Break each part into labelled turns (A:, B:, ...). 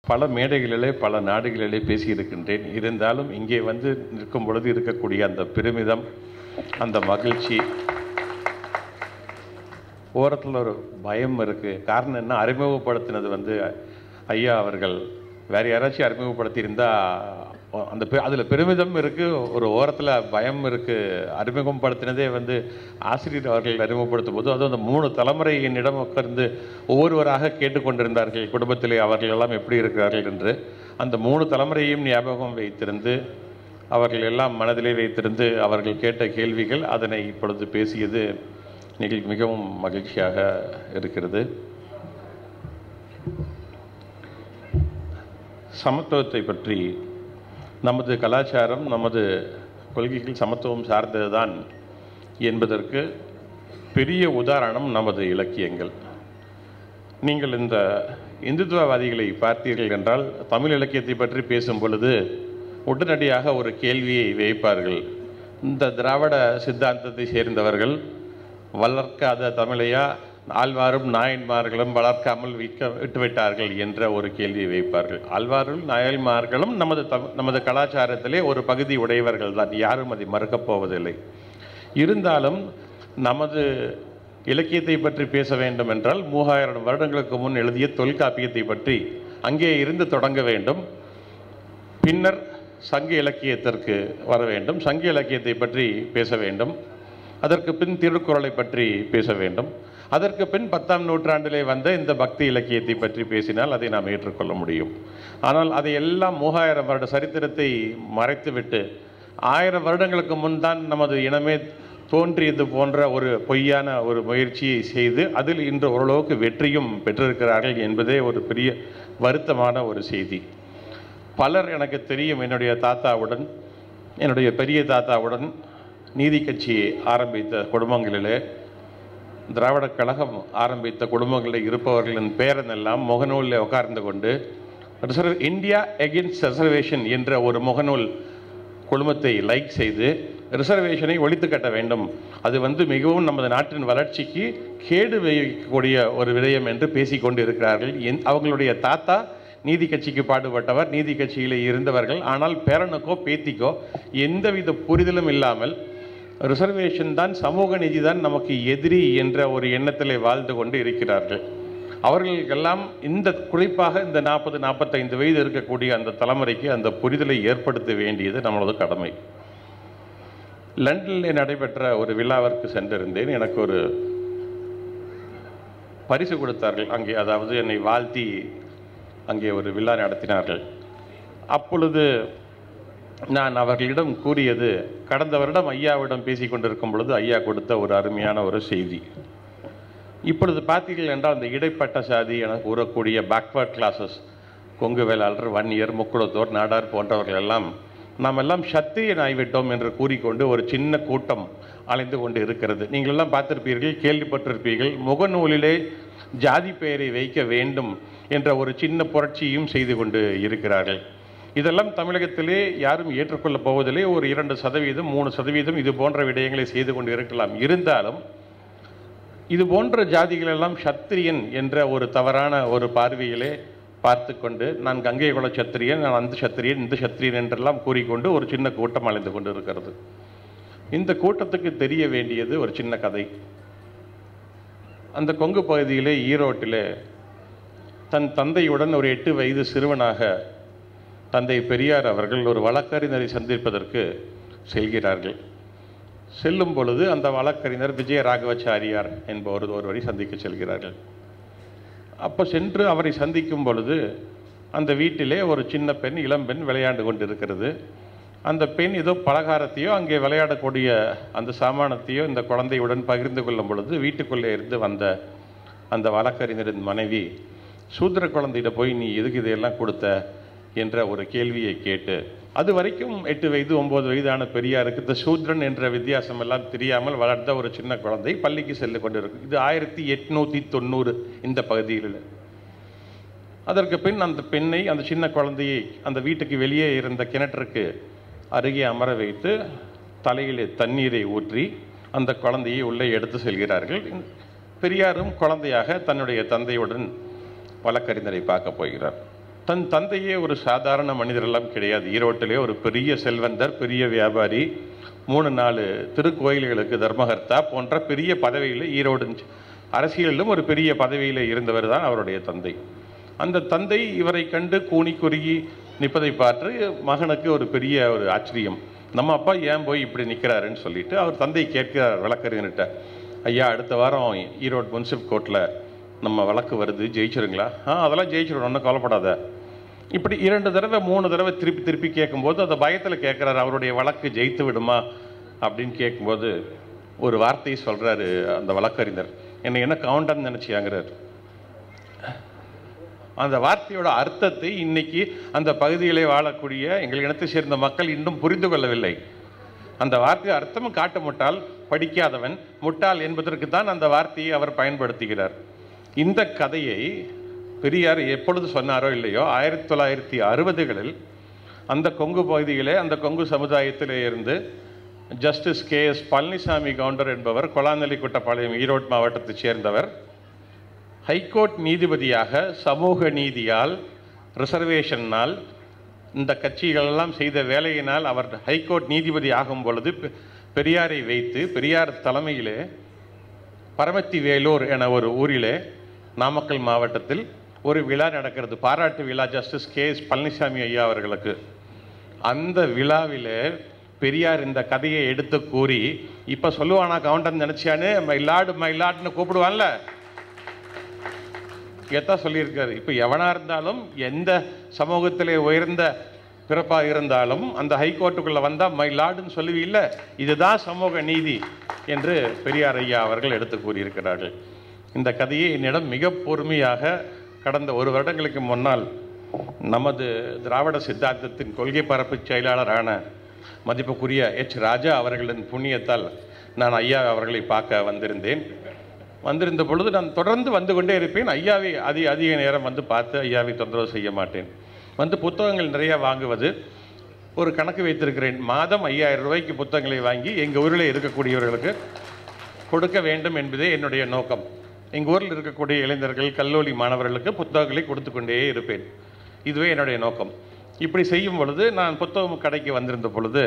A: பல மேடைகளிலே பல நாடுகளிலே பேசியிருக்கின்றேன் இருந்தாலும் இங்கே வந்து நிற்கும் பொழுது இருக்கக்கூடிய அந்த பெருமிதம் அந்த மகிழ்ச்சி ஓரத்தில் ஒரு பயம் இருக்குது காரணம் என்ன அறிமுகப்படுத்தினது வந்து ஐயா அவர்கள் வேறு யாராச்சும் அறிமுகப்படுத்தியிருந்தா அந்த பெ அதில் பெருமிதம் இருக்குது ஒரு ஓரத்தில் பயம் இருக்குது அறிமுகப்படுத்தினதே வந்து ஆசிரியர் அவர்கள் அறிமுகப்படுத்தும் போது அதுவும் அந்த மூணு தலைமுறை என்னிடம் உட்கார்ந்து ஒவ்வொருவராக கேட்டுக்கொண்டிருந்தார்கள் குடும்பத்திலே அவர்கள் எல்லாம் எப்படி இருக்கிறார்கள் என்று அந்த மூணு தலைமுறையும் ஞாபகம் வைத்திருந்து அவர்கள் எல்லாம் மனதிலே வைத்திருந்து அவர்கள் கேட்ட கேள்விகள் அதனை இப்பொழுது பேசியது நிகழ் மிகவும் மகிழ்ச்சியாக இருக்கிறது சமத்துவத்தை பற்றி நமது கலாச்சாரம் நமது கொள்கைகள் சமத்துவம் சார்ந்ததுதான் என்பதற்கு பெரிய உதாரணம் நமது இலக்கியங்கள் நீங்கள் இந்த இந்துத்துவவாதிகளை பார்த்தீர்கள் என்றால் தமிழ் இலக்கியத்தை பற்றி பேசும் பொழுது உடனடியாக ஒரு கேள்வியை வைப்பார்கள் இந்த திராவிட சித்தாந்தத்தை சேர்ந்தவர்கள் வளர்க்காத தமிழையா ஆழ்வாரும் நாயன்மார்களும் வளர்க்காமல் விற்க விட்டுவிட்டார்கள் என்ற ஒரு கேள்வியை வைப்பார்கள் ஆழ்வாரும் நாயன்மார்களும் நமது தம் நமது கலாச்சாரத்திலே ஒரு பகுதி உடையவர்கள் தான் யாரும் அதை மறுக்கப் போவதில்லை இருந்தாலும் நமது இலக்கியத்தை பற்றி பேச வேண்டும் என்றால் மூவாயிரம் வருடங்களுக்கு முன் எழுதிய தொல்காப்பியத்தை பற்றி அங்கே இருந்து தொடங்க வேண்டும் பின்னர் சங்க இலக்கியத்திற்கு வர வேண்டும் சங்க இலக்கியத்தை பற்றி பேச வேண்டும் அதற்கு பின் திருக்குறளை பற்றி பேச வேண்டும் அதற்கு பின் பத்தாம் நூற்றாண்டிலே வந்த இந்த பக்தி இலக்கியத்தை பற்றி பேசினால் அதை நாம் ஏற்றுக்கொள்ள முடியும் ஆனால் அதை எல்லாம் மூவாயிரம் வருட சரித்திரத்தை மறைத்துவிட்டு ஆயிரம் வருடங்களுக்கு முன் தான் நமது இனமே தோன்றியது போன்ற ஒரு பொய்யான ஒரு முயற்சியை செய்து அதில் இன்று ஓரளவுக்கு வெற்றியும் பெற்றிருக்கிறார்கள் என்பதே ஒரு பெரிய வருத்தமான ஒரு செய்தி பலர் எனக்கு தெரியும் என்னுடைய தாத்தாவுடன் என்னுடைய பெரிய தாத்தாவுடன் நீதி கட்சியை ஆரம்பித்த குடும்பங்களிலே திராவிடக் கழகம் ஆரம்பித்த குடும்பங்களில் இருப்பவர்களின் பேரன் எல்லாம் முகநூலில் உட்கார்ந்து கொண்டு ரிசர்வ் இந்தியா எகென்ஸ்ட் ரிசர்வேஷன் என்ற ஒரு முகநூல் குழுமத்தை லைக் செய்து ரிசர்வேஷனை ஒழித்து கட்ட வேண்டும் அது வந்து மிகவும் நமது நாட்டின் வளர்ச்சிக்கு கேடு விளைவிக்கக்கூடிய ஒரு விடயம் என்று பேசிக்கொண்டு இருக்கிறார்கள் என் அவங்களுடைய தாத்தா நீதி கட்சிக்கு பாடுபட்டவர் நீதி கட்சியில் இருந்தவர்கள் ஆனால் பேரனுக்கோ பேத்திக்கோ எந்தவித புரிதலும் இல்லாமல் ரிசர்வேஷன் தான் சமூக நீதி தான் நமக்கு எதிரி என்ற ஒரு எண்ணத்திலே வாழ்ந்து கொண்டு இருக்கிறார்கள் அவர்களுக்கெல்லாம் இந்த குறிப்பாக இந்த நாற்பது நாற்பத்தைந்து வயது இருக்கக்கூடிய அந்த தலைமுறைக்கு அந்த புரிதலை ஏற்படுத்த வேண்டியது நம்மளது கடமை லண்டனில் நடைபெற்ற ஒரு விழாவிற்கு சென்றிருந்தேன் எனக்கு ஒரு பரிசு கொடுத்தார்கள் அங்கே அதாவது என்னை வாழ்த்தி அங்கே ஒரு விழா நடத்தினார்கள் அப்பொழுது நான் அவர்களிடம் கூறியது கடந்த வருடம் ஐயாவிடம் பேசிக் கொண்டிருக்கும் பொழுது ஐயா கொடுத்த ஒரு அருமையான ஒரு செய்தி இப்பொழுது பார்த்தீர்கள் என்றால் அந்த இடைப்பட்ட சாதி என கூறக்கூடிய பேக்வர்ட் கிளாஸஸ் கொங்கு வேளாளர் வன்னியர் முக்குளத்தோர் நாடார் போன்றவர்கள் எல்லாம் நாம் எல்லாம் சத்திரியன் ஆகிவிட்டோம் என்று கூறிக்கொண்டு ஒரு சின்ன கூட்டம் அலைந்து கொண்டு இருக்கிறது நீங்கள் எல்லாம் பார்த்திருப்பீர்கள் கேள்விப்பட்டிருப்பீர்கள் முகநூலிலே ஜாதி பெயரை வைக்க வேண்டும் என்ற ஒரு சின்ன புரட்சியும் செய்து கொண்டு இருக்கிறார்கள் இதெல்லாம் தமிழகத்திலே யாரும் ஏற்றுக்கொள்ளப் போவதில்லை ஒரு இரண்டு சதவீதம் மூணு சதவீதம் இது போன்ற விடயங்களை செய்து கொண்டு இருக்கலாம் இருந்தாலும் இது போன்ற ஜாதிகள் எல்லாம் சத்திரியன் என்ற ஒரு தவறான ஒரு பார்வையிலே பார்த்து கொண்டு நான் கங்கை குல சத்திரியன் நான் அந்த சத்திரியன் இந்த சத்திரியன் என்றெல்லாம் கூறிக்கொண்டு ஒரு சின்ன கூட்டம் அலைந்து கொண்டு இருக்கிறது இந்த கூட்டத்துக்கு தெரிய வேண்டியது ஒரு சின்ன கதை அந்த கொங்கு பகுதியிலே ஈரோட்டிலே தன் தந்தையுடன் ஒரு எட்டு வயது சிறுவனாக தந்தை பெரியார் அவர்கள் ஒரு வழக்கறிஞரை சந்திப்பதற்கு செல்கிறார்கள் செல்லும் பொழுது அந்த வழக்கறிஞர் விஜய ராகவச்சாரியார் என்பவர் ஒருவரை சந்திக்க செல்கிறார்கள் அப்போ சென்று அவரை சந்திக்கும் பொழுது அந்த வீட்டிலே ஒரு சின்ன பெண் இளம்பெண் விளையாண்டு கொண்டிருக்கிறது அந்த பெண் ஏதோ பலகாரத்தையோ அங்கே விளையாடக்கூடிய அந்த சாமானத்தையோ இந்த குழந்தையுடன் பகிர்ந்து கொள்ளும் பொழுது வீட்டுக்குள்ளே இருந்து வந்த அந்த வழக்கறிஞரின் மனைவி சூத்திர குழந்தையிட போய் நீ எதுக்கு இதையெல்லாம் கொடுத்த என்ற ஒரு கேள்வியை கேட்டு அது வரைக்கும் எட்டு வயது ஒன்பது வயதான பெரியாருக்கு இந்த சூத்ரன் என்ற வித்தியாசம் எல்லாம் தெரியாமல் வளர்ந்த ஒரு சின்ன குழந்தை பள்ளிக்கு செல்லு கொண்டிருக்கும் இது ஆயிரத்தி எட்நூற்றி தொண்ணூறு இந்த பகுதியில் அதற்கு பின் அந்த பெண்ணை அந்த சின்ன குழந்தையை அந்த வீட்டுக்கு வெளியே இருந்த கிணற்றுக்கு அருகே அமர வைத்து தலையிலே தண்ணீரை ஊற்றி அந்த குழந்தையை உள்ளே எடுத்து செல்கிறார்கள் பெரியாரும் குழந்தையாக தன்னுடைய தந்தையுடன் வழக்கறிஞரை பார்க்க போகிறார் தன் தந்தையே ஒரு சாதாரண மனிதரெல்லாம் கிடையாது ஈரோட்டிலே ஒரு பெரிய செல்வந்தர் பெரிய வியாபாரி மூணு நாலு திருக்கோயில்களுக்கு தர்மகர்த்தா போன்ற பெரிய பதவியில் ஈரோடு அரசியலிலும் ஒரு பெரிய பதவியில் இருந்தவர் தான் அவருடைய தந்தை அந்த தந்தை இவரை கண்டு கூனி குறுகி நிற்பதை பார்த்து மகனுக்கு ஒரு பெரிய ஒரு ஆச்சரியம் நம்ம அப்பா ஏன் போய் இப்படி நிற்கிறாருன்னு சொல்லிட்டு அவர் தந்தை கேட்கிறார் வழக்கறிஞர்கிட்ட ஐயா அடுத்த வாரம் ஈரோடு முன்சிப் கோர்ட்டில் நம்ம வழக்கு வருது ஜெயிச்சிருங்களா ஆ அதெல்லாம் ஜெயிச்சிடும் ஒன்றும் கவலைப்படாத இப்படி இரண்டு தடவை மூணு தடவை திருப்பி திருப்பி கேட்கும்போது அந்த பயத்தில் கேட்குறாரு அவருடைய வழக்கு ஜெயித்து விடுமா அப்படின்னு கேட்கும்போது ஒரு வார்த்தையை சொல்கிறாரு அந்த வழக்கறிஞர் என்னை என்ன கவுண்டன்னு நினச்சியாங்கிறார் அந்த வார்த்தையோட அர்த்தத்தை இன்னைக்கு அந்த பகுதியிலே வாழக்கூடிய எங்கள் இனத்தை சேர்ந்த மக்கள் இன்னும் புரிந்து கொள்ளவில்லை அந்த வார்த்தை அர்த்தம் காட்ட முட்டால் படிக்காதவன் முட்டாள் என்பதற்கு தான் அந்த வார்த்தையை அவர் பயன்படுத்துகிறார் இந்த கதையை பெரியார் எப்பொழுது சொன்னாரோ இல்லையோ ஆயிரத்தி தொள்ளாயிரத்தி அறுபதுகளில் அந்த கொங்கு பகுதியிலே அந்த கொங்கு சமுதாயத்திலே இருந்து justice K S Palanisamy Gounder என்பவர் கொலாநெல்லிக்குட்டப்பாளையம் ஈரோடு மாவட்டத்தைச் சேர்ந்தவர் ஹைகோர்ட் நீதிபதியாக சமூக நீதியால் ரிசர்வேஷனால் இந்த கட்சிகளெல்லாம் செய்த வேலையினால் அவர் ஹைகோர்ட் நீதிபதி ஆகும் பொழுது பெ- பெரியாரை வைத்து பெரியார் தலைமையிலே பரமத்தி வேலூர் என ஒரு ஊரிலே நாமக்கல் மாவட்டத்தில் ஒரு விழா நடக்கிறது பாராட்டு விழா ஜஸ்டிஸ் கே எஸ் பழனிசாமி ஐயா அவர்களுக்கு அந்த விழாவிலே பெரியார் இந்த கதையை எடுத்து கூறி இப்போ சொல்லுவானா கவுண்டன் நினச்சியான்னு மயிலாடு மயிலாடுன்னு கூப்பிடுவான்ல இதைத்தான் சொல்லியிருக்காரு இப்போ எவனா இருந்தாலும் எந்த சமூகத்திலே உயர்ந்த பிறப்பாக இருந்தாலும் அந்த ஹைகோர்ட்டுக்குள்ளே வந்தால் மை லார்டுன்னு சொல்லுவீல்ல இதுதான் சமூக நீதி என்று பெரியார் ஐயா அவர்கள் எடுத்து கூறியிருக்கிறார்கள் இந்த கதையை என்னிடம் மிக பொறுமையாக கடந்த ஒரு வருடங்களுக்கு முன்னால் நமது திராவிட சித்தாந்தத்தின் கொள்கை பரப்பு செயலாளரான மதிப்புக்குரிய எச் ராஜா அவர்களின் புண்ணியத்தால் நான் ஐயா அவர்களை பார்க்க வந்திருந்தேன் வந்திருந்த பொழுது நான் தொடர்ந்து வந்து கொண்டே இருப்பேன் ஐயாவை அதி அதிக நேரம் வந்து பார்த்து ஐயாவை தொந்தரவு செய்ய மாட்டேன் வந்து புத்தகங்கள் நிறைய வாங்குவது ஒரு கணக்கு வைத்திருக்கிறேன் மாதம் ஐயாயிரம் ரூபாய்க்கு புத்தகங்களை வாங்கி எங்கள் ஊரில் இருக்கக்கூடியவர்களுக்கு கொடுக்க வேண்டும் என்பதே என்னுடைய நோக்கம் எங்கள் ஊரில் இருக்கக்கூடிய இளைஞர்கள் கல்லூரி மாணவர்களுக்கு புத்தகங்களை கொடுத்து கொண்டே இருப்பேன் இதுவே என்னுடைய நோக்கம் இப்படி செய்யும் பொழுது நான் புத்தகம் கடைக்கு வந்திருந்த பொழுது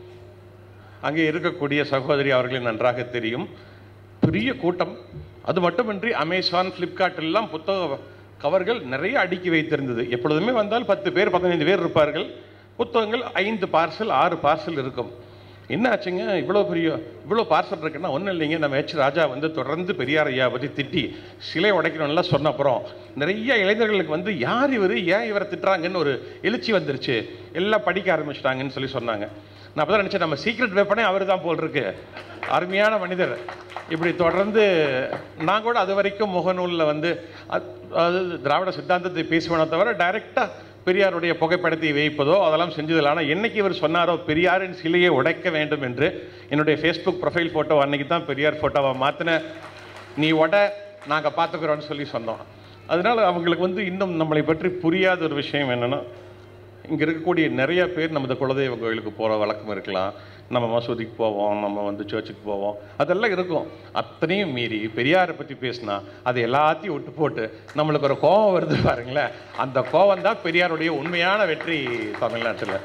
A: அங்கே இருக்கக்கூடிய சகோதரி அவர்களை நன்றாக தெரியும் பெரிய கூட்டம் அது மட்டுமின்றி அமேசான் ஃப்ளிப்கார்ட் எல்லாம் புத்தக கவர்கள் நிறைய அடுக்கி வைத்திருந்தது எப்பொழுதுமே வந்தால் பத்து பேர் பதினைந்து பேர் இருப்பார்கள் புத்தகங்கள் ஐந்து பார்சல் ஆறு பார்சல் இருக்கும் என்ன ஆச்சுங்க இவ்வளோ பெரிய இவ்வளோ பார்சல் இருக்குன்னா ஒன்றும் இல்லைங்க நம்ம எச் ராஜா வந்து தொடர்ந்து பெரியார் ஐயா பற்றி திட்டி சிலை உடைக்கணும்லாம் சொன்ன அப்புறம் நிறைய இளைஞர்களுக்கு வந்து யார் இவர் ஏன் இவரை திட்டுறாங்கன்னு ஒரு எழுச்சி வந்துருச்சு எல்லாம் படிக்க ஆரம்பிச்சிட்டாங்கன்னு சொல்லி சொன்னாங்க நான் அப்போ தான் நினச்சேன் நம்ம சீக்ரெட் வெப்பனே அவர் தான் போல் இருக்கு அருமையான மனிதர் இப்படி தொடர்ந்து நான் கூட அது வரைக்கும் முகநூலில் வந்து அது- அதாவது திராவிட சித்தாந்தத்தை பேசுவேனே தவிர டைரெக்டாக பெரியாருடைய புகைப்படத்தை வைப்பதோ அதெல்லாம் செஞ்சதில்லை ஆனால் என்னைக்கு இவர் சொன்னாரோ பெரியாரின் சிலையை உடைக்க வேண்டும் என்று என்னுடைய ஃபேஸ்புக் ப்ரொஃபைல் ஃபோட்டோ அன்னைக்கு தான் பெரியார் ஃபோட்டோவை மாற்றின நீ உட நாங்கள் பார்த்துக்குறோன்னு சொல்லி சொன்னோம் அதனால அவங்களுக்கு வந்து இன்னும் நம்மளை பற்றி புரியாத ஒரு விஷயம் என்னென்னா இங்கே இருக்கக்கூடிய நிறைய பேர் நமது குலதெய்வ கோயிலுக்கு போகிற வழக்கம் இருக்கலாம் நம்ம மசூதிக்கு போவோம் நம்ம வந்து சர்ச்சுக்கு போவோம் அதெல்லாம் இருக்கும் அத்தனையும் மீறி பெரியாரை பற்றி பேசினா அது எல்லாத்தையும் விட்டு போட்டு நம்மளுக்கு ஒரு கோபம் வருது பாருங்களேன் அந்த கோபம் தான் பெரியாருடைய உண்மையான வெற்றி தமிழ்நாட்டில்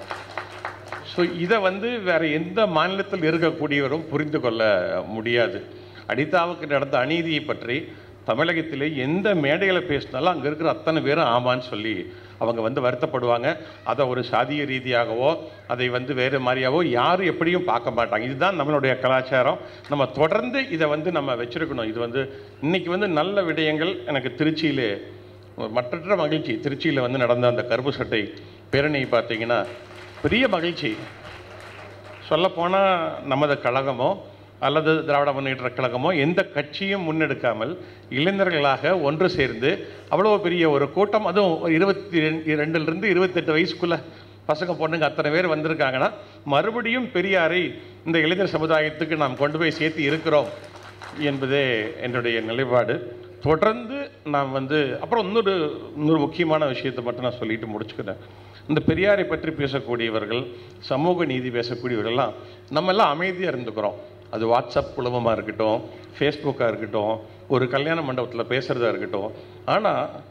A: ஸோ இதை வந்து வேற எந்த மாநிலத்தில் இருக்கக்கூடியவரும் புரிந்து கொள்ள முடியாது அடித்தாவுக்கு நடந்த அநீதியை பற்றி தமிழகத்திலே எந்த மேடைகளை பேசினாலும் அங்கே இருக்கிற அத்தனை பேரும் ஆமான்னு சொல்லி அவங்க வந்து வருத்தப்படுவாங்க அதை ஒரு சாதிய ரீதியாகவோ அதை வந்து வேறு மாதிரியாவோ யாரும் எப்படியும் பார்க்க மாட்டாங்க இதுதான் நம்மளுடைய கலாச்சாரம் நம்ம தொடர்ந்து இதை வந்து நம்ம வச்சிருக்கணும் இது வந்து இன்னைக்கு வந்து நல்ல விடயங்கள் எனக்கு திருச்சியிலே ஒரு மற்றற்ற மகிழ்ச்சி திருச்சியில் வந்து நடந்த அந்த கருப்பு சட்டை பேரணி பார்த்தீங்கன்னா பெரிய மகிழ்ச்சி சொல்லப்போனால் நமது கழகமோ அல்லது திராவிட முன்னேற்ற கழகமோ எந்த கட்சியும் முன்னெடுக்காமல் இளைஞர்களாக ஒன்று சேர்ந்து அவ்வளோ பெரிய ஒரு கூட்டம் அதுவும் ஒரு இருபத்தி ரெண்டு ரெண்டுலேருந்து இருபத்தெட்டு வயசுக்குள்ள பசங்க பொண்ணுங்க அத்தனை பேர் வந்திருக்காங்கன்னா மறுபடியும் பெரியாரை இந்த இளைஞர் சமுதாயத்துக்கு நாம் கொண்டு போய் சேர்த்து இருக்கிறோம் என்பதே என்னுடைய நிலைப்பாடு தொடர்ந்து நாம் வந்து அப்புறம் இன்னொரு இன்னொரு முக்கியமான விஷயத்தை மட்டும் நான் சொல்லிட்டு முடிச்சுக்கிறேன் இந்த பெரியாரை பற்றி பேசக்கூடியவர்கள் சமூக நீதி பேசக்கூடியவர்கள்லாம் நம்ம எல்லாம் அமைதியாக இருந்துக்கிறோம் அது வாட்ஸ்அப் குழுமமாக இருக்கட்டும் ஃபேஸ்புக்காக இருக்கட்டும் ஒரு கல்யாண மண்டபத்தில் பேசுகிறதா இருக்கட்டும் ஆனால்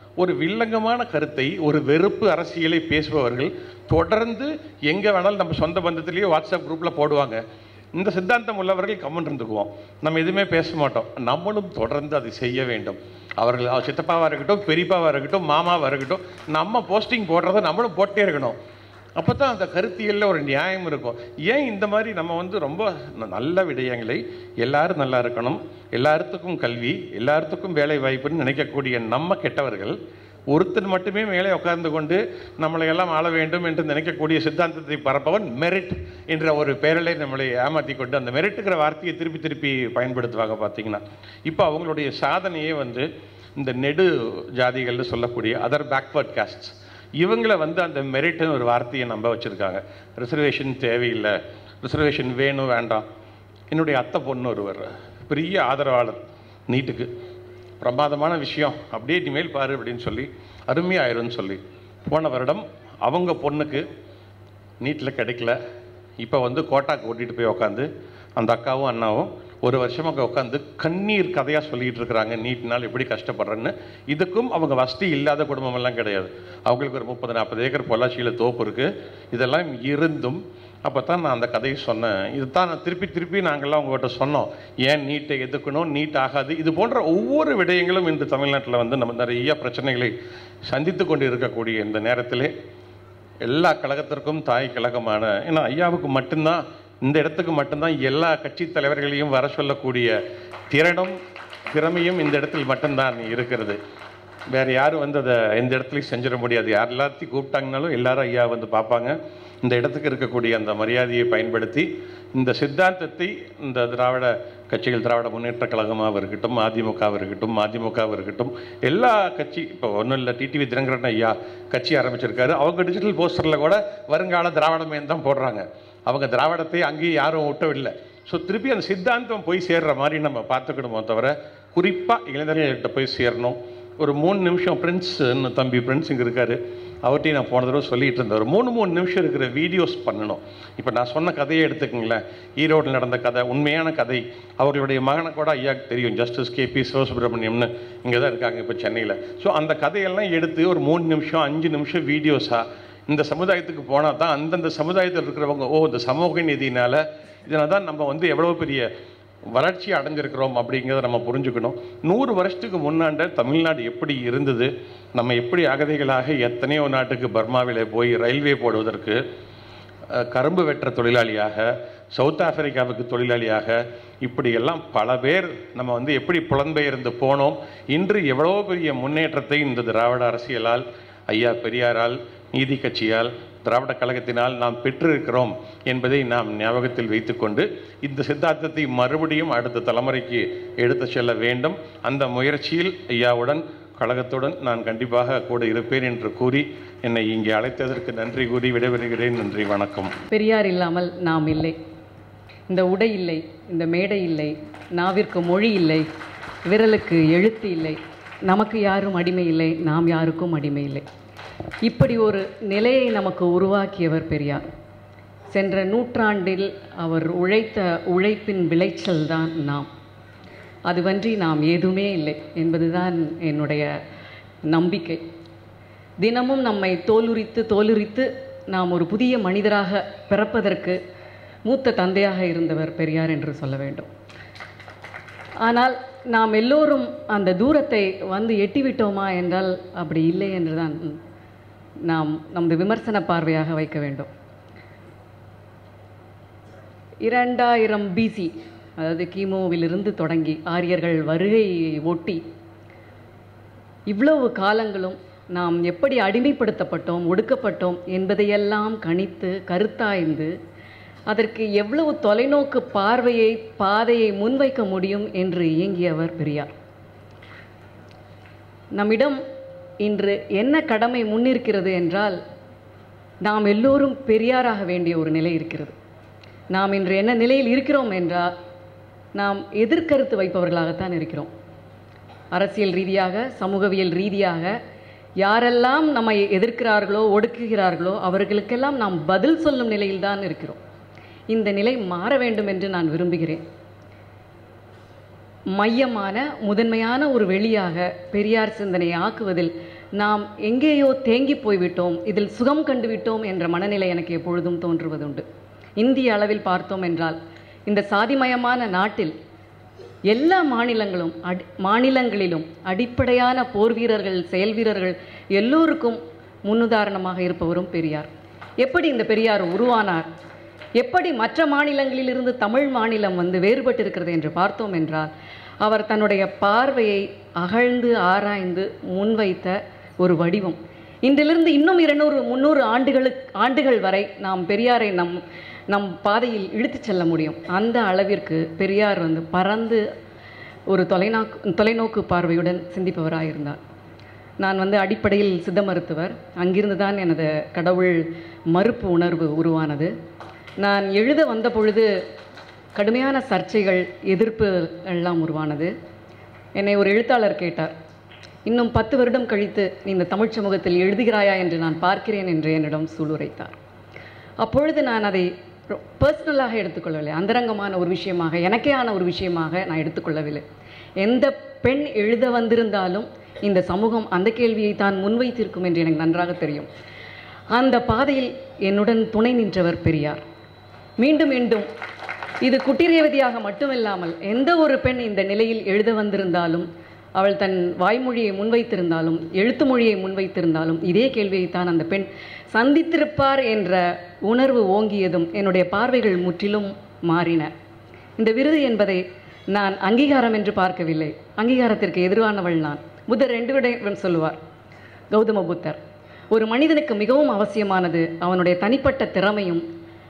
A: ஒரு வில்லங்கமான கருத்தை ஒரு வெறுப்பு அரசியலை பேசுபவர்கள் தொடர்ந்து எங்கே வேணாலும் நம்ம சொந்த பந்தத்திலேயே வாட்ஸ்அப் குரூப்பில் போடுவாங்க இந்த சித்தாந்தம் உள்ளவர்கள் கம்மன் இருந்துக்குவோம் நம்ம எதுவுமே பேச மாட்டோம் நம்மளும் தொடர்ந்து அதை செய்ய வேண்டும் அவர்கள் அவர் சித்தப்பாவாக இருக்கட்டும் பெரியப்பாவாக இருக்கட்டும் மாமாவாக இருக்கட்டும் நம்ம போஸ்டிங் போடுறத நம்மளும் போட்டே இருக்கணும் அப்போ தான் அந்த கருத்தியலில் ஒரு நியாயம் இருக்கும் ஏன் இந்த மாதிரி நம்ம வந்து ரொம்ப ந- நல்ல விடயங்களை எல்லாரும் நல்லா இருக்கணும் எல்லாத்துக்கும் கல்வி எல்லாத்துக்கும் வேலை வாய்ப்புன்னு நினைக்கக்கூடிய நம்ம கெட்டவர்கள் ஒருத்தன் மட்டுமே மேலே உட்கார்ந்து கொண்டு நம்மளை எல்லாம் ஆள வேண்டும் என்று நினைக்கக்கூடிய சித்தாந்தத்தை பரப்பவன் மெரிட் என்ற ஒரு பெயரிலே நம்மளை ஏமாற்றி கொண்டு அந்த மெரிட்டுங்கிற வார்த்தையை திருப்பி திருப்பி பயன்படுத்துவாங்க பார்த்தீங்கன்னா இப்போ அவங்களுடைய சாதனையே வந்து இந்த நெடு ஜாதிகள்னு சொல்லக்கூடிய அதர் பேக்வர்ட் காஸ்ட்ஸ் இவங்கள வந்து அந்த மெரிட்னு ஒரு வார்த்தையை நம்ப வச்சுருக்காங்க ரிசர்வேஷன் தேவையில்லை ரிசர்வேஷன் வேணும் வேண்டாம் என்னுடைய அத்தை பொண்ணு ஒருவர் பெரிய ஆதரவாளர் நீட்டுக்கு பிரமாதமான விஷயம் அப்படியே இனிமேல் பாரு அப்படின்னு சொல்லி அருமையாயிரும்னு சொல்லி போன வருடம் அவங்க பொண்ணுக்கு நீட்டில் கிடைக்கல இப்போ வந்து கோட்டாக்கு ஓட்டிகிட்டு போய் உட்காந்து அந்த அக்காவும் அண்ணாவும் ஒரு வருஷமாக உட்காந்து கண்ணீர் கதையாக சொல்லிட்டு இருக்கிறாங்க நீட்னால் எப்படி கஷ்டப்படுறேன்னு இதுக்கும் அவங்க வசதி இல்லாத குடும்பமெல்லாம் கிடையாது அவங்களுக்கு ஒரு முப்பது நாற்பது ஏக்கர் பொள்ளாச்சியில் தோப்பு இருக்குது இதெல்லாம் இருந்தும் அப்போ தான் நான் அந்த கதையை சொன்னேன் இதுதான் நான் திருப்பி திருப்பி நாங்கள்லாம் உங்கள்கிட்ட சொன்னோம் ஏன் நீட்டை எதுக்கணும் நீட் ஆகாது இது போன்ற ஒவ்வொரு விடயங்களும் இன்று தமிழ்நாட்டில் வந்து நம்ம நிறைய பிரச்சனைகளை சந்தித்து கொண்டு இருக்கக்கூடிய இந்த நேரத்திலே எல்லா கழகத்திற்கும் தாய் கழகமான ஏன்னா ஐயாவுக்கு மட்டும்தான் இந்த இடத்துக்கு மட்டும்தான் எல்லா கட்சி தலைவர்களையும் வர சொல்லக்கூடிய திறனும் திறமையும் இந்த இடத்தில் மட்டும்தான் இருக்கிறது வேற யாரும் வந்து அதை எந்த இடத்துலையும் செஞ்சிட முடியாது யார் எல்லாத்தையும் கூப்பிட்டாங்கனாலும் எல்லாரும் ஐயா வந்து பார்ப்பாங்க இந்த இடத்துக்கு இருக்கக்கூடிய அந்த மரியாதையை பயன்படுத்தி இந்த சித்தாந்தத்தை இந்த திராவிட கட்சிகள் திராவிட முன்னேற்ற கழகமாக இருக்கட்டும் அதிமுகவாக இருக்கட்டும் அதிமுகவாக இருக்கட்டும் எல்லா கட்சி இப்போ ஒன்றும் இல்லை டிடிவி தினகரன் ஐயா கட்சி ஆரம்பிச்சிருக்காரு அவங்க டிஜிட்டல் போஸ்டரில் கூட வருங்கால திராவிடமேன்னு தான் போடுறாங்க அவங்க திராவிடத்தை அங்கேயும் யாரும் விட்டவில்லை ஸோ திருப்பி அந்த சித்தாந்தம் போய் சேர்ற மாதிரி நம்ம பார்த்துக்கணுமோ தவிர குறிப்பாக இளைஞர்கள்கிட்ட போய் சேரணும் ஒரு மூணு நிமிஷம் பிரின்ஸ் தம்பி பிரின்ஸ் இங்கே இருக்காரு அவர்கிட்டையும் நான் போன தடவை சொல்லிட்டு இருந்தேன் ஒரு மூணு மூணு நிமிஷம் இருக்கிற வீடியோஸ் பண்ணணும் இப்போ நான் சொன்ன கதையை எடுத்துக்கங்களேன் ஈரோட்டில் நடந்த கதை உண்மையான கதை அவர்களுடைய மகனை கூட ஐயா தெரியும் ஜஸ்டிஸ் கேபி சிவசுப்ரமணியம்னு இங்கே தான் இருக்காங்க இப்போ சென்னையில் ஸோ அந்த கதையெல்லாம் எடுத்து ஒரு மூணு நிமிஷம் அஞ்சு நிமிஷம் வீடியோஸாக இந்த சமுதாயத்துக்கு போனால் தான் அந்தந்த சமுதாயத்தில் இருக்கிறவங்க ஓ இந்த சமூக நீதினால இதனால தான் நம்ம வந்து எவ்வளோ பெரிய வளர்ச்சி அடைஞ்சிருக்கிறோம் அப்படிங்கிறத நம்ம புரிஞ்சுக்கணும் நூறு வருஷத்துக்கு முன்னாண்ட தமிழ்நாடு எப்படி இருந்தது நம்ம எப்படி அகதிகளாக எத்தனையோ நாட்டுக்கு பர்மாவிலே போய் ரயில்வே போடுவதற்கு அஹ், கரும்பு வெட்டுற தொழிலாளியாக சவுத் ஆப்பிரிக்காவுக்கு தொழிலாளியாக இப்படி எல்லாம் பல பேர் நம்ம வந்து எப்படி புலம்பெயர்ந்து போனோம் இன்று எவ்வளோ பெரிய முன்னேற்றத்தை இந்த திராவிட அரசியலால் ஐயா பெரியாரால் நீதி கட்சியால் திராவிட கழகத்தினால் நாம் பெற்றிருக்கிறோம் என்பதை நாம் ஞாபகத்தில் வைத்துக்கொண்டு இந்த சித்தாந்தத்தை மறுபடியும் அடுத்த தலைமுறைக்கு எடுத்து செல்ல வேண்டும் அந்த முயற்சியில் ஐயாவுடன் கழகத்துடன் நான் கண்டிப்பாக கூட இருப்பேன் என்று கூறி என்னை இங்கே அழைத்ததற்கு நன்றி கூறி விடைபெறுகிறேன் நன்றி வணக்கம்
B: பெரியார் இல்லாமல் நாம் இல்லை இந்த உடை இல்லை இந்த மேடை இல்லை நாவிற்கு மொழி இல்லை விரலுக்கு எழுத்து இல்லை நமக்கு யாரும் அடிமை இல்லை நாம் யாருக்கும் அடிமை இல்லை இப்படி ஒரு நிலையை நமக்கு உருவாக்கியவர் பெரியார் சென்ற நூற்றாண்டில் அவர் உழைத்த உழைப்பின் விளைச்சல் தான் நாம் அதுவன்றி நாம் ஏதுமே இல்லை என்பதுதான் என்னுடைய நம்பிக்கை தினமும் நம்மை தோலுரித்து தோலுரித்து நாம் ஒரு புதிய மனிதராக பிறப்பதற்கு மூத்த தந்தையாக இருந்தவர் பெரியார் என்று சொல்ல வேண்டும் ஆனால் நாம் எல்லோரும் அந்த தூரத்தை வந்து எட்டிவிட்டோமா என்றால் அப்படி இல்லை என்றுதான் நாம் நமது விமர்சன பார்வையாக வைக்க வேண்டும் இரண்டாயிரம் பிசி அதாவது கிமுவிலிருந்து தொடங்கி ஆரியர்கள் வருகையை ஒட்டி இவ்வளவு காலங்களும் நாம் எப்படி அடிமைப்படுத்தப்பட்டோம் ஒடுக்கப்பட்டோம் என்பதையெல்லாம் கணித்து கருத்தாய்ந்து அதற்கு எவ்வளவு தொலைநோக்கு பார்வையை பாதையை முன்வைக்க முடியும் என்று இயங்கியவர் பெரியார் நம்மிடம் இன்று என்ன கடமை முன்னிருக்கிறது என்றால் நாம் எல்லோரும் பெரியாராக வேண்டிய ஒரு நிலை இருக்கிறது நாம் இன்று என்ன நிலையில் இருக்கிறோம் என்றால் நாம் எதிர்கருத்து வைப்பவர்களாகத்தான் இருக்கிறோம் அரசியல் ரீதியாக சமூகவியல் ரீதியாக யாரெல்லாம் நம்மை எதிர்க்கிறார்களோ ஒடுக்குகிறார்களோ அவர்களுக்கெல்லாம் நாம் பதில் சொல்லும் நிலையில்தான் இருக்கிறோம் இந்த நிலை மாற வேண்டும் என்று நான் விரும்புகிறேன் மையமான முதன்மையான ஒரு வெளியாக பெரியார் சிந்தனையை ஆக்குவதில் நாம் எங்கேயோ தேங்கி போய்விட்டோம் இதில் சுகம் கண்டுவிட்டோம் என்ற மனநிலை எனக்கு எப்பொழுதும் தோன்றுவதுண்டு இந்திய அளவில் பார்த்தோம் என்றால் இந்த சாதிமயமான நாட்டில் எல்லா மாநிலங்களும் அடி மாநிலங்களிலும் அடிப்படையான போர் வீரர்கள் செயல் வீரர்கள் எல்லோருக்கும் முன்னுதாரணமாக இருப்பவரும் பெரியார் எப்படி இந்த பெரியார் உருவானார் எப்படி மற்ற மாநிலங்களிலிருந்து தமிழ் மாநிலம் வந்து வேறுபட்டு இருக்கிறது என்று பார்த்தோம் என்றால் அவர் தன்னுடைய பார்வையை அகழ்ந்து ஆராய்ந்து முன்வைத்த ஒரு வடிவம் இன்றிலிருந்து இன்னும் இருநூறு முந்நூறு ஆண்டுகளுக்கு ஆண்டுகள் வரை நாம் பெரியாரை நம் நம் பாதையில் இழுத்துச் செல்ல முடியும் அந்த அளவிற்கு பெரியார் வந்து பறந்து ஒரு தொலைநோக்கு தொலைநோக்கு பார்வையுடன் சிந்திப்பவராக இருந்தார் நான் வந்து அடிப்படையில் சித்த மருத்துவர் அங்கிருந்து தான் எனது கடவுள் மறுப்பு உணர்வு உருவானது நான் எழுத வந்த பொழுது கடுமையான சர்ச்சைகள் எதிர்ப்பு எல்லாம் உருவானது என்னை ஒரு எழுத்தாளர் கேட்டார் இன்னும் பத்து வருடம் கழித்து நீ இந்த தமிழ்ச் சமூகத்தில் எழுதுகிறாயா என்று நான் பார்க்கிறேன் என்று என்னிடம் சூளுரைத்தார் அப்பொழுது நான் அதை பர்சனலாக எடுத்துக்கொள்ளவில்லை அந்தரங்கமான ஒரு விஷயமாக எனக்கேயான ஒரு விஷயமாக நான் எடுத்துக்கொள்ளவில்லை எந்த பெண் எழுத வந்திருந்தாலும் இந்த சமூகம் அந்த கேள்வியை தான் முன்வைத்திருக்கும் என்று எனக்கு நன்றாக தெரியும் அந்த பாதையில் என்னுடன் துணை நின்றவர் பெரியார் மீண்டும் மீண்டும் இது குட்டிரேவதியாக மட்டுமில்லாமல் எந்த ஒரு பெண் இந்த நிலையில் எழுத வந்திருந்தாலும் அவள் தன் வாய்மொழியை முன்வைத்திருந்தாலும் எழுத்து மொழியை முன்வைத்திருந்தாலும் இதே கேள்வியைத்தான் அந்த பெண் சந்தித்திருப்பார் என்ற உணர்வு ஓங்கியதும் என்னுடைய பார்வைகள் முற்றிலும் மாறின இந்த விருது என்பதை நான் அங்கீகாரம் என்று பார்க்கவில்லை அங்கீகாரத்திற்கு எதிரானவள் நான் புத்தர் ரெண்டு விடம் சொல்லுவார் கௌதம புத்தர் ஒரு மனிதனுக்கு மிகவும் அவசியமானது அவனுடைய தனிப்பட்ட திறமையும்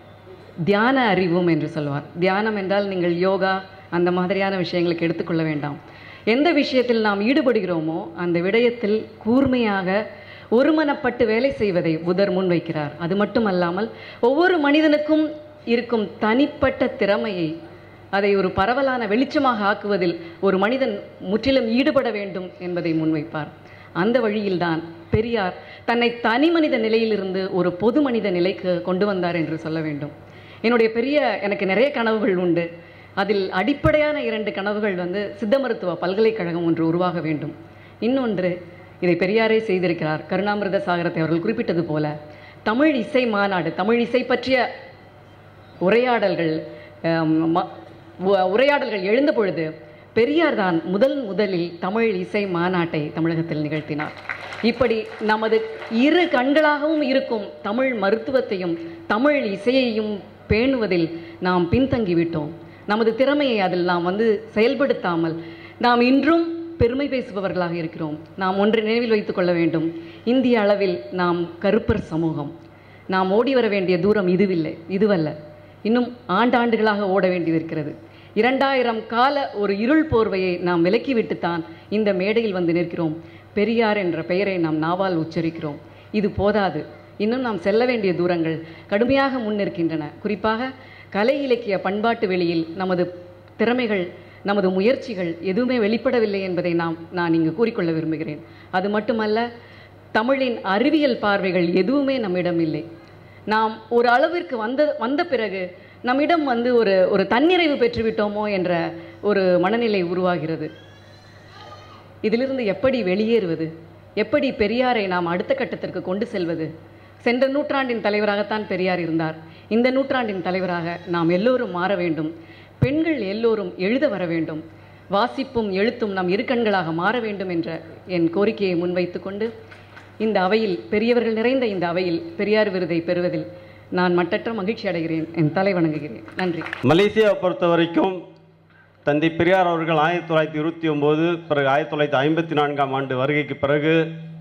B: தியான அறிவும் என்று சொல்வார் தியானம் என்றால் நீங்கள் யோகா அந்த மாதிரியான விஷயங்களுக்கு எடுத்துக்கொள்ள வேண்டாம் எந்த விஷயத்தில் நாம் ஈடுபடுகிறோமோ அந்த விடயத்தில் கூர்மையாக ஒருமனப்பட்டு வேலை செய்வதை புதர் முன்வைக்கிறார் அது மட்டுமல்லாமல் ஒவ்வொரு மனிதனுக்கும் இருக்கும் தனிப்பட்ட திறமையை அதை ஒரு பரவலான வெளிச்சமாக ஆக்குவதில் ஒரு மனிதன் முற்றிலும் ஈடுபட வேண்டும் என்பதை முன்வைப்பார் அந்த வழியில்தான் பெரியார் தன்னை தனி மனித நிலையிலிருந்து ஒரு பொது மனித நிலைக்கு கொண்டு வந்தார் என்று சொல்ல வேண்டும் என்னுடைய பெரிய எனக்கு நிறைய கனவுகள் உண்டு அதில் அடிப்படையான இரண்டு கனவுகள் வந்து சித்த மருத்துவ பல்கலைக்கழகம் ஒன்று உருவாக வேண்டும் இன்னொன்று இதை பெரியாரே செய்திருக்கிறார் கருணாமிர்த சாகரத்தை அவர்கள் குறிப்பிட்டது போல தமிழ் இசை மாநாடு தமிழ் இசை பற்றிய உரையாடல்கள் அம், ம- உ- உரையாடல்கள் எழுந்த பொழுது பெரியார் தான் முதல் முதலில் தமிழ் இசை மாநாட்டை தமிழகத்தில் நிகழ்த்தினார் இப்படி நமது இரு கண்களாகவும் இருக்கும் தமிழ் மருத்துவத்தையும் தமிழ் இசையையும் பேணுவதில் நாம் பின்தங்கிவிட்டோம் நமது திறமையை அதில் நாம் வந்து செயல்படுத்தாமல் நாம் இன்றும் பெருமை பேசுபவர்களாக இருக்கிறோம் நாம் ஒன்றை நினைவில் வைத்துக் கொள்ள வேண்டும் இந்திய அளவில் நாம் கருப்பர் சமூகம் நாம் ஓடி வர வேண்டிய தூரம் இதுவில்லை இதுவல்ல இன்னும் ஆண்டாண்டுகளாக ஓட வேண்டியது இருக்கிறது இரண்டாயிரம் கால ஒரு இருள் போர்வையை நாம் விலக்கிவிட்டுத்தான் இந்த மேடையில் வந்து நிற்கிறோம் பெரியார் என்ற பெயரை நாம் நாவால் உச்சரிக்கிறோம் இது போதாது இன்னும் நாம் செல்ல வேண்டிய தூரங்கள் கடுமையாக முன்னிற்கின்றன குறிப்பாக கலை இலக்கிய பண்பாட்டு வெளியில் நமது திறமைகள் நமது முயற்சிகள் எதுவுமே வெளிப்படவில்லை என்பதை நாம் நான் இங்கு கூறிக்கொள்ள விரும்புகிறேன் அது மட்டுமல்ல தமிழின் அறிவியல் பார்வைகள் எதுவுமே நம்மிடம் இல்லை நாம் ஒரு அளவிற்கு வந்த வந்த பிறகு நம்மிடம் வந்து ஒரு ஒரு தன்னிறைவு பெற்றுவிட்டோமோ என்ற ஒரு மனநிலை உருவாகிறது இதிலிருந்து எப்படி வெளியேறுவது எப்படி பெரியாரை நாம் அடுத்த கட்டத்திற்கு கொண்டு செல்வது சென்ற நூற்றாண்டின் தலைவராகத்தான் பெரியார் இருந்தார் இந்த நூற்றாண்டின் தலைவராக நாம் எல்லோரும் மாற வேண்டும் பெண்கள் எல்லோரும் எழுத வர வேண்டும் வாசிப்பும் எழுத்தும் நம் இரு கண்களாக மாற வேண்டும் என்ற என் கோரிக்கையை முன்வைத்து கொண்டு இந்த அவையில் பெரியவர்கள் நிறைந்த இந்த அவையில் பெரியார் விருதை பெறுவதில் நான் மட்டற்ற மகிழ்ச்சி அடைகிறேன் என் தலை வணங்குகிறேன் நன்றி
C: மலேசியாவை பொறுத்த வரைக்கும் தந்தை பெரியார் அவர்கள் ஆயிரத்தி தொள்ளாயிரத்தி இருபத்தி ஒம்பது பிறகு ஆயிரத்தி தொள்ளாயிரத்தி ஐம்பத்தி நான்காம் ஆண்டு வருகைக்கு பிறகு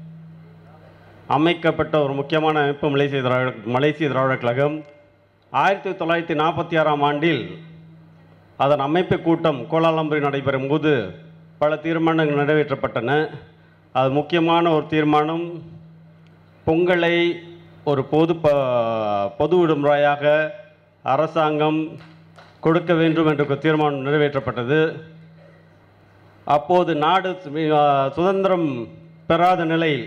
C: அமைக்கப்பட்ட ஒரு முக்கியமான அமைப்பு மலேசிய திராவிட மலேசிய திராவிடக் கழகம் ஆயிரத்தி தொள்ளாயிரத்தி நாற்பத்தி ஆறாம் ஆண்டில் அதன் அமைப்பு கூட்டம் கோலாலம்பூரில் நடைபெறும் போது பல தீர்மானங்கள் நிறைவேற்றப்பட்டன அது முக்கியமான ஒரு தீர்மானம் பொங்கலை ஒரு பொது ப பொது விடுமுறையாக அரசாங்கம் கொடுக்க வேண்டும் என்ற ஒரு தீர்மானம் நிறைவேற்றப்பட்டது அப்போது நாடு சு- ஆ, சுதந்திரம் பெறாத நிலையில்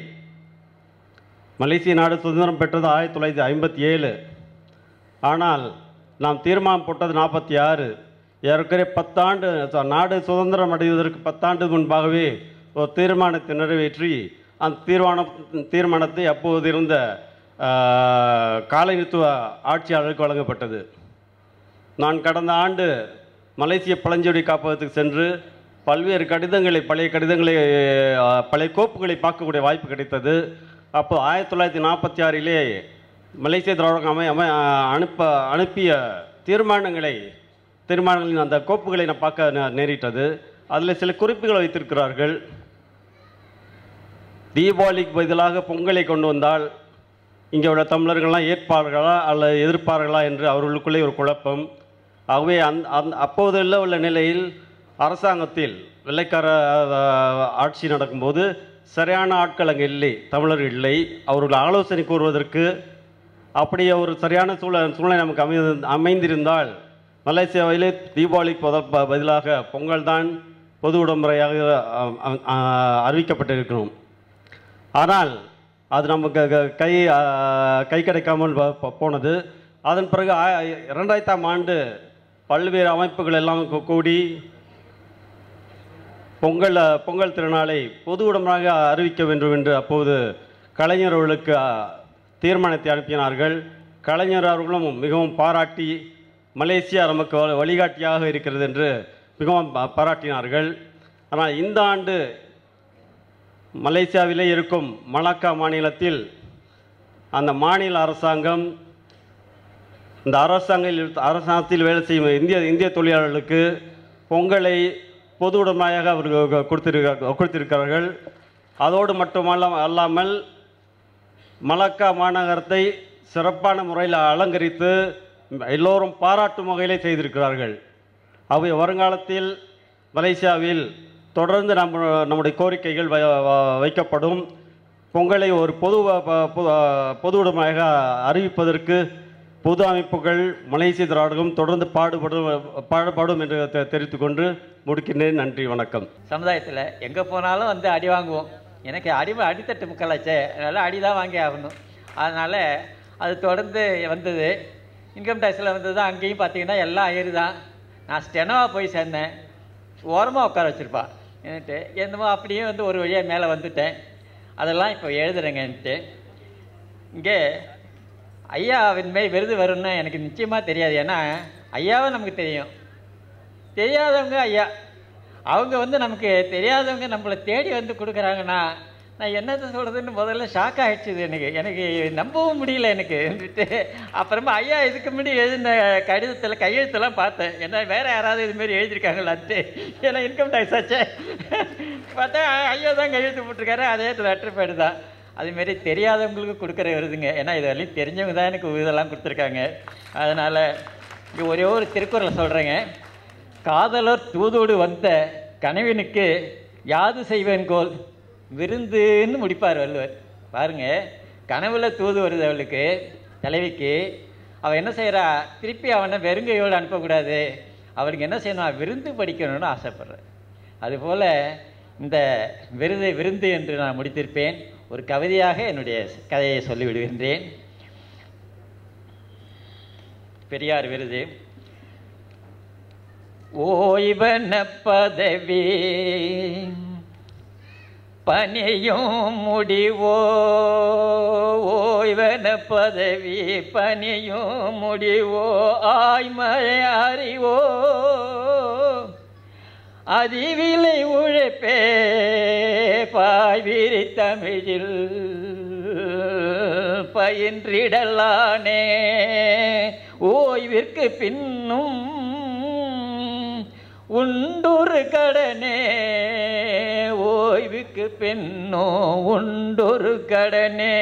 C: மலேசிய நாடு சுதந்திரம் பெற்றது ஆயிரத்தி தொள்ளாயிரத்தி ஐம்பத்தி ஏழு ஆனால் நாம் தீர்மானம் போட்டது நாற்பத்தி ஆறு ஏற்கனவே பத்தாண்டு ச- நாடு சுதந்திரம் அடைவதற்கு பத்தாண்டு முன்பாகவே ஒரு தீர்மானத்தை நிறைவேற்றி அந்த தீர்மானம் தீர்மானத்தை அப்போது இருந்த ஆஹ், காலனித்துவ ஆட்சியாளருக்கு வழங்கப்பட்டது நான் கடந்த ஆண்டு மலேசிய பழஞ்சொடி காப்பகத்துக்கு சென்று பல்வேறு கடிதங்களை பழைய கடிதங்களை அஹ், பழைய கோப்புகளை பார்க்கக்கூடிய வாய்ப்பு கிடைத்தது அப்போ ஆயிரத்தி தொள்ளாயிரத்தி நாற்பத்தி ஆறிலே மலேசிய திராவிடம் அமை அமை அனுப்ப அனுப்பிய தீர்மானங்களை தீர்மானங்களின் அந்த கோப்புகளை நான் பார்க்க நே- நேரிட்டது அதில் சில குறிப்புகள் வைத்திருக்கிறார்கள் தீபாவளிக்கு பதிலாக பொங்கலை கொண்டு வந்தால் இங்கே உள்ள தமிழர்கள்லாம் ஏற்பார்களா அல்லது எதிர்ப்பார்களா என்று அவர்களுக்குள்ளே ஒரு குழப்பம் ஆகவே அந் அந் அப்போதுள்ள உள்ள நிலையில் அரசாங்கத்தில் வெள்ளைக்கார அஹ், ஆட்சி நடக்கும்போது சரியான ஆட்கள் அங்கே இல்லை தமிழர்கள் இல்லை அவர்கள் ஆலோசனை கூறுவதற்கு அப்படியே ஒரு சரியான சூழல் சூழ்நிலை நமக்கு அமை அமைந்திருந்தால் மலேசியாவிலே தீபாவளிக்கு பத- ப- பதிலாக பொங்கல் தான் பொது விடுமுறையாக அஹ், அஹ், அறிவிக்கப்பட்டிருக்கணும் ஆனால் அது நமக்கு க- கை அஹ், கை கிடைக்காமல் ப- ப- போனது அதன் பிறகு ஆ- இரண்டாயிரத்தாம் ஆண்டு பல்வேறு அமைப்புகள் எல்லாம் கூ- கூடி பொங்கல் பொங்கல் திருநாளை பொது விடுமுறையாக அறிவிக்க வேண்டும் என்று அப்போது கலைஞர் அவர்களுக்கு அஹ், தீர்மானத்தை அனுப்பினார்கள் கலைஞர் அவர்களும் மிகவும் பாராட்டி மலேசியா நமக்கு வ- வழிகாட்டியாக இருக்கிறது என்று மிகவும் பா- பாராட்டினார்கள் ஆனால் இந்த ஆண்டு மலேசியாவிலே இருக்கும் மலாக்கா மாநிலத்தில் அந்த மாநில அரசாங்கம் இந்த அரசாங்க அரசாங்கத்தில் வேலை செய்யும் இந்திய இந்திய தொழிலாளர்களுக்கு பொங்கலை பொது உடைமையாக அவர்கள் கொடுத்திருக்க கொடுத்திருக்கிறார்கள் அதோடு மட்டுமல்ல அல்லாமல் மலாக்கா மாநகரத்தை சிறப்பான முறையில் அலங்கரித்து எல்லோரும் பாராட்டும் வகையிலே செய்திருக்கிறார்கள் அவை வருங்காலத்தில் மலேசியாவில் தொடர்ந்து நம்ம நம்முடைய கோரிக்கைகள் வை- வ- வைக்கப்படும் பொங்கலை ஒரு பொது வ- ப- பொ- பொது உடைமையாக அறிவிப்பதற்கு பொது அமைப்புகள் மலேசிய திராவிடம் தொடர்ந்து பாடுபடும் பாடுபடும் என்று தெ- தெரிவித்துக் கொண்டு முடிக்கின்றேன் நன்றி வணக்கம்
D: சமுதாயத்தில் எங்கே போனாலும் வந்து அடி வாங்குவோம் எனக்கு அடிமை அடித்தட்டு முக்கலாச்சே அதனால் அடி தான் வாங்கி ஆகணும் அதனால் அது தொடர்ந்து வந்தது இன்கம் டேக்ஸில் வந்தது தான் அங்கேயும் பார்த்தீங்கன்னா எல்லாம் ஐயரு தான் நான் ஸ்டெனோவாக போய் சேர்ந்தேன் ஓரமாக உட்கார வச்சுருப்பா என்னட்டு என்னமோ அப்படியே வந்து ஒரு வழியாக மேலே வந்துட்டேன் அதெல்லாம் இப்போ எழுதுறேங்கன்ட்டு இங்கே ஐயாவின் மேல் விருது வரும்னு எனக்கு நிச்சயமாக தெரியாது ஏன்னா ஐயாவை நமக்கு தெரியும் தெரியாதவங்க ஐயா அவங்க வந்து நமக்கு தெரியாதவங்க நம்மளை தேடி வந்து கொடுக்குறாங்கன்னா நான் என்னத்தை சொல்கிறதுன்னு முதல்ல ஷாக் ஆகிடுச்சுது எனக்கு எனக்கு நம்பவும் முடியல எனக்கு வந்துட்டு அப்புறமா ஐயா இதுக்கு முன்னாடி எழுதின கடிதத்தில் கையெழுத்தெல்லாம் பார்த்தேன் ஏன்னா வேறு யாராவது இதுமாரி எழுதியிருக்காங்களான்ட்டு ஏன்னா இன்கம் டேக்ஸ் ஆச்சே பார்த்தா ஐயா தான் கையெழுத்து போட்டிருக்காரு அதே லெட்டர் பேடு தான் அதுமாரி தெரியாதவங்களுக்கு கொடுக்குற விருதுங்க ஏன்னா இது வரையும் தெரிஞ்சவங்க தான் எனக்கு இதெல்லாம் கொடுத்துருக்காங்க அதனால் இங்கே ஒரே ஒரு திருக்குறளை சொல்கிறேங்க காதலர் தூதோடு வந்த கனவினுக்கு யாது செய்வேன் கோல் விருந்துன்னு முடிப்பார் வள்ளுவர் பாருங்க கனவுல தூது வருது அவளுக்கு தலைவிக்கு அவள் என்ன செய்கிறா திருப்பி அவனை வெறுங்கையோடு அனுப்பக்கூடாது அவளுக்கு என்ன செய்யணும் விருந்து படிக்கணும்னு ஆசைப்படுறேன் அதுபோல் இந்த விருது விருந்து என்று நான் முடித்திருப்பேன் ஒரு கவிதையாக என்னுடைய கதையை சொல்லிவிடுகின்றேன் பெரியார் விருது ஓய்வன பதவி பணியும் முடிவோ ஓய்வன பதவி பணியும் முடிவோ ஆய்மறை அறிவோ அதிவிலை உழைப்பே பாய்விரி தமிழில் பயின்றிடலானே ஓய்விற்கு பின்னும் உண்டொரு கடனே ஓய்வுக்கு பின்னோ உண்டொரு கடனே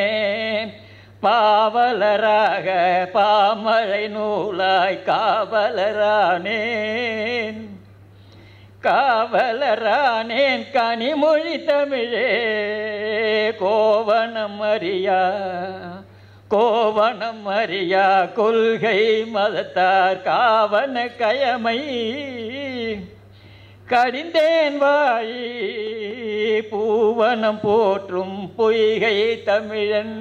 D: பாவலராக பாமழை நூலாய் காவலரானேன் காவலரானேன் கனிமொழி தமிழே கோவணம் அறியா கோவணம் அறியா கொள்கை மதத்தார் காவன கயமை கடிந்தேன் வாயி பூவனம் போற்றும் பொய்கை தமிழன்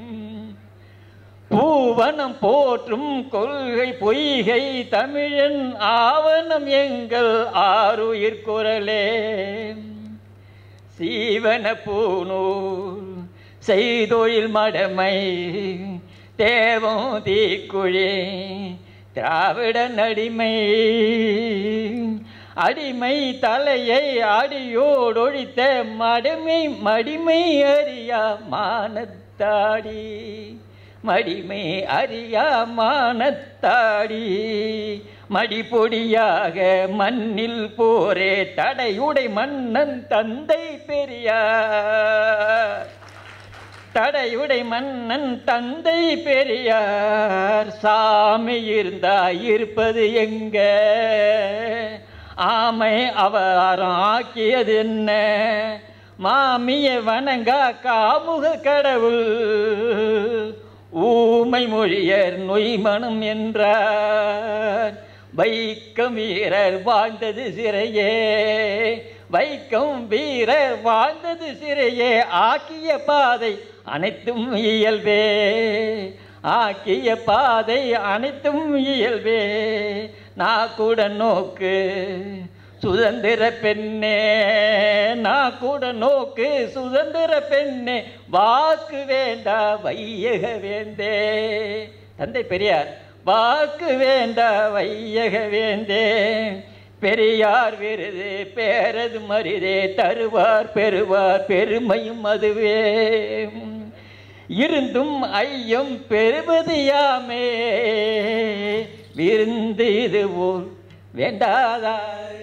D: பூவனம் போற்றும் கொள்கை பொய்கை தமிழன் ஆவணம் எங்கள் ஆறுயிர் குரலே
E: சீவன பூநூல் செய்தொழில் மடமை தேவம் தீக்குழி திராவிடன் அடிமை அடிமை தலையை அடியோடொழித்த மடமை மடிமை அறியா மானத்தாடி மடிமை அறியா மானத்தாடி மடிப்பொடியாக மண்ணில் போரே தடையுடை மன்னன் தந்தை பெரியார் தடையுடை மன்னன் தந்தை பெரியார் சாமி இருந்தா இருப்பது எங்க ஆமை அவதாரம் ஆக்கியது என்ன மாமிய வணங்கா காமுக கடவுள் ஊமை மொழியர் நொய்மனம் என்றார் வைக்கம் வீரர் வாழ்ந்தது சிறையே வைக்கம் வீரர் வாழ்ந்தது சிறையே ஆக்கிய பாதை அனைத்தும் இயல்பே ஆக்கிய பாதை அனைத்தும் இயல்பே நான் கூட நோக்கு சுதந்திர பெண்ணே நான் கூட நோக்கு சுதந்திர பெண்ணே வாக்கு வேண்டா வையக வேந்தே தந்தை பெரியார் வாக்கு வேண்டா வையக வேந்தே பெரியார் விருது பேரது மரிதே தருவார் பெறுவார் பெருமையும் அதுவே இருந்தும் ஐயம் பெறுவது யாமே விருந்து இது போல் வேண்டாதா